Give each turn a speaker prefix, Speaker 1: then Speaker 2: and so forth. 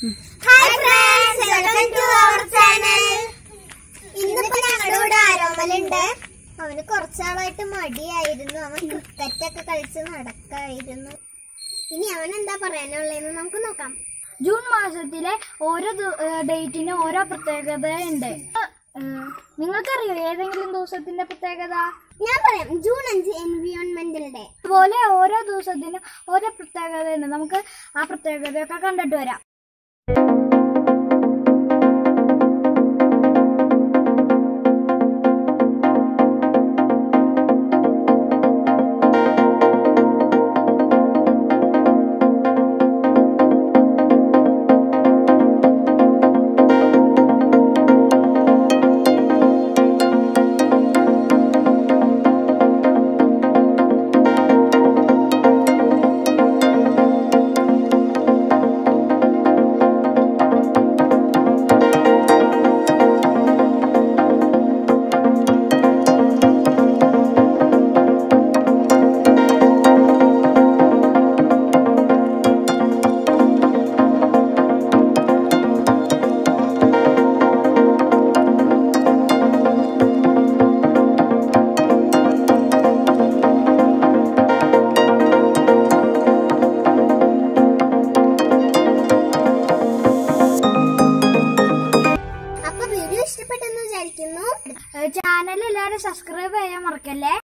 Speaker 1: hi friends welcome to our channel ഇന്നിപ്പോ ഞങ്ങളുടെ കൂടെ ആരോമലുണ്ട് അവന് കുറച്ചാളായിട്ട് മടിയായിരുന്നു അവൻ ക്രിക്കറ്റ് ഒക്കെ കളിച്ച് നടക്കായിരുന്നു ഇനി അവൻ എന്താ പറയാനുള്ളതെന്ന് നമുക്ക് നോക്കാം
Speaker 2: ജൂൺ മാസത്തിലെ ഓരോ ഡേറ്റിനും ഓരോ പ്രത്യേകതയുണ്ട് ഏഹ്, നിങ്ങൾക്കറിയോ ഏതെങ്കിലും ദിവസത്തിന്റെ പ്രത്യേകത
Speaker 1: ഞാൻ പറയാം ജൂൺ അഞ്ച് എൻവിയോൺമെന്റൽ ഡേ
Speaker 2: അതുപോലെ ഓരോ ദിവസത്തിനും ഓരോ പ്രത്യേകതയുണ്ട് നമുക്ക് ആ പ്രത്യേകതയൊക്കെ കണ്ടിട്ട് വരാം
Speaker 1: അപ്പൊ വീഡിയോ ഇഷ്ടപ്പെട്ടെന്ന് വിചാരിക്കുന്നു
Speaker 2: ചാനൽ എല്ലാവരും സബ്സ്ക്രൈബ് ചെയ്യാൻ മറക്കല്ലേ